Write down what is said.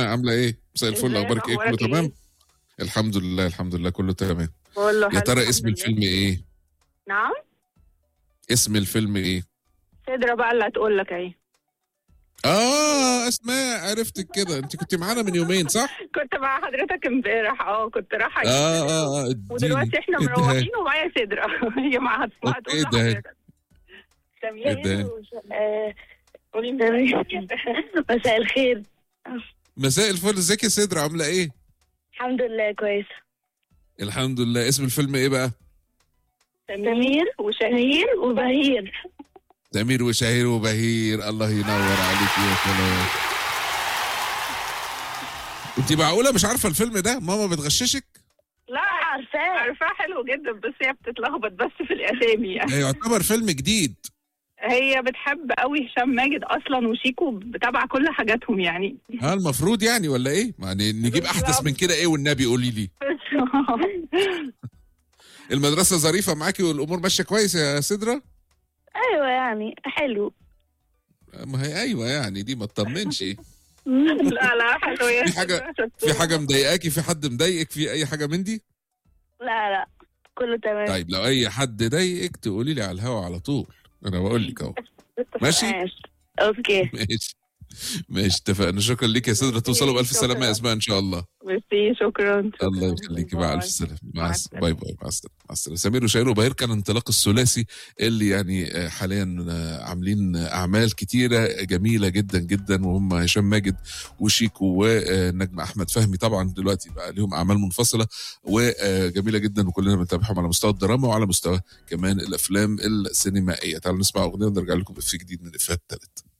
اسماء عامله ايه مساء الفل ازيك؟ اخبارك ايه كله أخبارك إيه؟ تمام الحمد لله الحمد لله كله تمام بقول له يا حلو، ترى الحمد اسم لله. الفيلم ايه نعم اسم الفيلم ايه سدرة بقى اللي هتقول لك اهي اه اسماء عرفتك كده انت كنت معانا من يومين صح كنت مع حضرتك امبارح اه كنت رايحه اه اه اه اديني ودلوقتي احنا اديها. مروحين ومعايا سدرة هي مع هتسمع أوكي، تقول ده. لحضرتك اديها. قولي مساء الخير مساء الفل ازيك يا سدرة عامله ايه الحمد لله كويس الحمد لله اسم الفيلم ايه بقى سمير وشهير وبهير سمير وشهير وبهير الله ينور عليك يا فلان انت معقوله مش عارفه الفيلم ده ماما بتغششك لا عارفاه عارفاه حلو جدا بس هي بتتلخبط بس في الاسامي يعني ده يعتبر فيلم جديد هي بتحب قوي هشام ماجد اصلا وشيكو بتابع كل حاجاتهم يعني ها المفروض يعني ولا ايه يعني نجيب احدث من كده ايه والنبي قولي لي المدرسه ظريفه معاكي والامور ماشيه كويس يا سدرة ايوه يعني حلو ما هي ايوه يعني دي ما تطمنش لا لا حلو يا في حاجة- في حاجه مضايقاكي في حد مضايقك في اي حاجه من دي لا لا كله تمام طيب لو اي حد ضايقك تقولي لي على الهوا على طول انا بقول لك اهو ماشي ماشي اوكي ماشي ماشي اتفقنا شكرا ليك يا سدرة توصلوا بالف سلامه يا شكراً. اسماء ان شاء الله ميرسي شكرا شكراً. الله يخليكي مع الف سلامه مع مع الس- السلامة. باي باي مع السلامه مع السلامه سمير وشهير وبهير كان انطلاق الثلاثي اللي يعني آه، حاليا آه، عاملين اعمال كتيره جميله جدا جدا وهم هشام ماجد وشيكو ونجم احمد فهمي طبعا دلوقتي بقى لهم اعمال منفصله وجميله جدا وكلنا بنتابعهم على مستوى الدراما وعلى مستوى كمان الافلام السينمائيه تعالوا نسمع اغنيه ونرجع لكم في جديد من افات ثالث